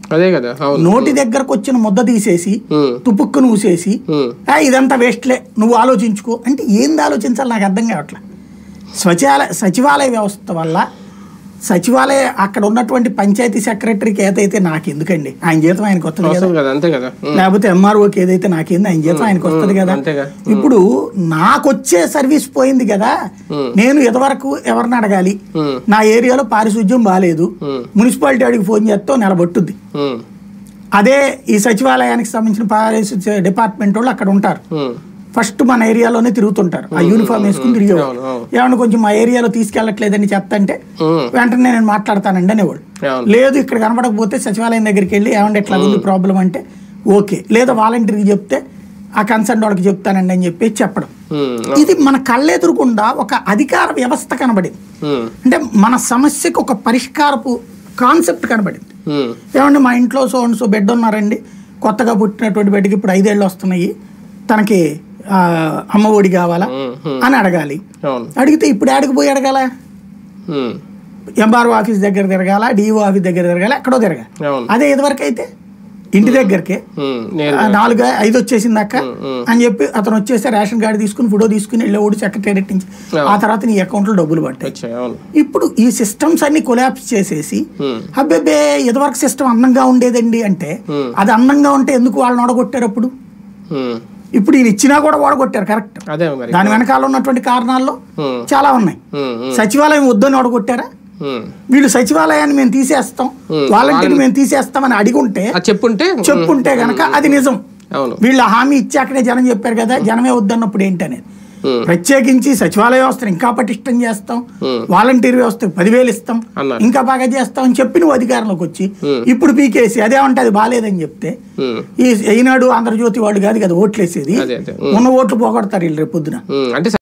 అదే కదా అవును నోటి దగ్గరకు వచ్చిన ముద్ద తీసేసి ఉమ్, తుపుక్కును ఊసేసి ఉమ్, "ఆ, ఇదంతా వేస్ట్లే నువ్వు ఆలోచించుకో అంటే ఏంది ఆలోచించాలి నాకు అర్థం కావట్లే స్వచ్ఛాలయ సచివాలయ వ్యవస్థ వల్ల సచివాలయ అక్కడ ఉన్నటువంటి పంచాయతీ సెక్రటరీకి ఏదైతే నాకు ఎందుకండి ఆయన జీతం ఆయనకు వస్తుంది కదా వస్తుంది కదా అంతే కదా ఉమ్, లేకపోతే ఎంఆర్ఓకి ఏదైతే నాకేంది ఆయన జీతం ఆయనకు వస్తుంది కదా అంతేగా ఇప్పుడు నాకొచ్చే సర్వీస్ పోయింది కదా ఉమ్. నేను ఇదివరకు ఎవరిని అడగాలి ఉమ్, నా ఏరియాలో పారిశుద్ధ్యం బాగాలేదు ఉమ్, మున్సిపాలిటీ అడిగి ఫోన్ చేస్తే నిలబట్టుద్ది ఉమ్, అదే ఈ సచివాలయానికి సంబంధించిన పారిశుద్ధ్య డిపార్ట్మెంట్ వాళ్ళు అక్కడ ఉంటారు ఉమ్, ఫస్ట్ మన ఏరియాలోనే తిరుగుతుంటారు ఆ యూనిఫామ్ వేసుకుని తిరిగేవాళ్ళు అవును అవును ఏమన్నా కొంచెం మా ఏరియాలో తీసుకెళ్ళట్లేదని చెప్తంటే ఉమ్, వెంటనే నేను మాట్లాడతానండి అనేవాళ్ళు అవును లేదు ఇక్కడ కనపడకపోతే సచివాలయం దగ్గరికి వెళ్ళి ఏమంటే ఎట్లా ఉంది ప్రాబ్లం అంటే ఓకే లేదా వాలంటీర్కి చెప్తే ఆ కన్సర్న్ వాళ్ళకి చెప్తానండి అని చెప్పి చెప్పడం ఉమ్, ఇది మన కళ్ళెదురుకుండా ఒక అధికార వ్యవస్థ కనబడింది ఉమ్, అంటే మన సమస్యకు ఒక పరిష్కారపు కాన్సెప్ట్ కనబడింది ఉమ్, ఏమంటే మా ఇంట్లో సో అండ్ సో బెడ్ ఉన్నారండి కొత్తగా పుట్టినటువంటి బిడ్డకి ఇప్పుడు ఐదేళ్ళు వస్తున్నాయి తనకి ఆ, అమ్మ ఒడి కావాలా ఉమ్, ఉమ్, అని అడగాలి అవును అడిగితే ఇప్పుడు ఆడికి పోయి అడగాల ఉమ్, ఎంఆర్ఓ ఆఫీస్ దగ్గర తిరగాల డిఓ ఆఫీస్ దగ్గర తిరగాల ఎక్కడో తిరగాలి అవును అదే ఇదివరకు అయితే ఇంటి దగ్గరికి ఉమ్, నేను ఆ, నాలుగు ఐదు వచ్చేసింది అక్క ఉమ్. అని చెప్పి అతను వచ్చేసి రేషన్ కార్డు తీసుకుని ఫోటో తీసుకుని వెళ్ళేవాడు సెక్రటేరియట్ నుంచి ఆ తర్వాత నీ అకౌంట్లో డబ్బులు పట్టాయి వచ్చాయి అవును ఇప్పుడు ఈ సిస్టమ్స్ అన్ని కొలాప్స్ చేసేసి ఉమ్, అబ్బెబ్బే ఇదివరకు సిస్టమ్ అందంగా ఉండేదండి అంటే ఉమ్, అది అందంగా ఉంటే ఎందుకు వాళ్ళని ఓడగొట్టారు అప్పుడు ఉమ్, ఇప్పుడు ఈయన ఇచ్చినా కూడా ఓడగొట్టారు కరెక్ట్ అదే మరి దాని వెనకాల ఉన్నటువంటి కారణాల్లో ఉమ్, చాలా ఉన్నాయి ఉమ్, ఉమ్, సచివాలయం వద్దని ఓడగొట్టారా ఉమ్. వీళ్ళు సచివాలయాన్ని మేము తీసేస్తాం ఉమ్. వాలంటీర్ మేము తీసేస్తామని అడిగి ఉంటే అది చెప్పుంటే ఉమ్, చెప్పుంటే గనక అది నిజం అవును వీళ్ళు హామీ ఇచ్చి అక్కడే జనం చెప్పారు కదా జనమే వద్దన్నప్పుడు ఏంటనేది ఉమ్, ప్రత్యేకించి సచివాలయ వ్యవస్థను ఇంకా పటిష్టం చేస్తాం ఉమ్, వాలంటీర్ వ్యవస్థకు పదివేలు ఇస్తాం అన్నారు ఇంకా బాగా చేస్తాం అని చెప్పి నువ్వు అధికారంలోకి వచ్చి ఉమ్. ఇప్పుడు పీకేసి అదేమంటే అది బాగాలేదని చెప్తే ఉమ్, ఈ ఈనాడు ఆంధ్రజ్యోతి వాళ్ళు కాదు కదా ఓట్లేసేది అదే అదే ఉమ్, ఉన్న ఓట్లు పోగొడతారు వీళ్ళు రేపు పొద్దున ఉమ్, అంటే